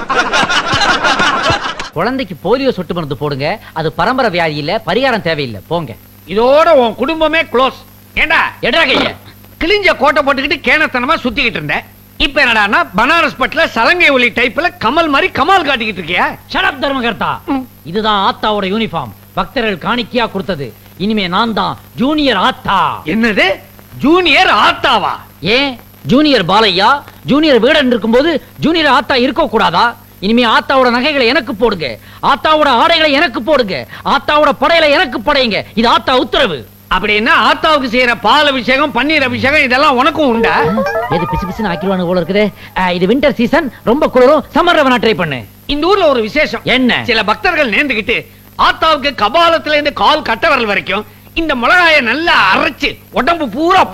குழந்தைக்கு போலியோ சொட்டு மருந்து போடுங்க அது பரம்பரை வியாதி இல்ல பரிகாரம் தேவையில்லை போங்க இதோட உன் குடும்பமே க்ளோஸ் ஏண்டா எடா கைய கிழிஞ்ச கோட்டை போட்டுக்கிட்டு கேனத்தனமா சுத்திக்கிட்டு இருந்த இப்ப என்னடான்னா பனாரஸ் பட்ல சலங்கை ஒலி டைப்ல கமல் மாதிரி கமால் காட்டிக்கிட்டு இருக்கியா ஷடப் தர்மகர்த்தா இதுதான் ஆத்தாவோட யூனிஃபார்ம் பக்தர்கள் காணிக்கையா கொடுத்தது இனிமே நான் தான் ஜூனியர் ஆத்தா என்னது ஜூனியர் ஆத்தாவா ஏன் ஜூனியர் பாலையா ஜூனியர் வீடன் இருக்கும்போது ஜூனியர் ஆத்தா இருக்க கூடாதா இனிமே ஆத்தாவோட நகைகளை எனக்கு போடுங்க ஆத்தாவோட ஆடைகளை எனக்கு போடுங்க ஆத்தாவோட படையில எனக்கு படையுங்க இது ஆத்தா உத்தரவு அப்படின்னா ஆத்தாவுக்கு செய்யற பால் அபிஷேகம் பன்னீர் அபிஷேகம் இதெல்லாம் உனக்கும் உண்டா எது பிசு பிசுன்னு ஆக்கிடுவானு போல இருக்குது அஹ், இது வின்டர் சீசன் ரொம்ப குளிரும் சம்மர் வேணா ட்ரை பண்ணு இந்த ஊர்ல ஒரு விசேஷம் என்ன? சில பக்தர்கள் நேர்ந்துகிட்டு ஆத்தாவுக்கு கபாலத்துல இருந்து கால் கட்ட விரல் வரைக்கும் இந்த மிளகாய நல்லா அரைச்சு உடம்பு பூரா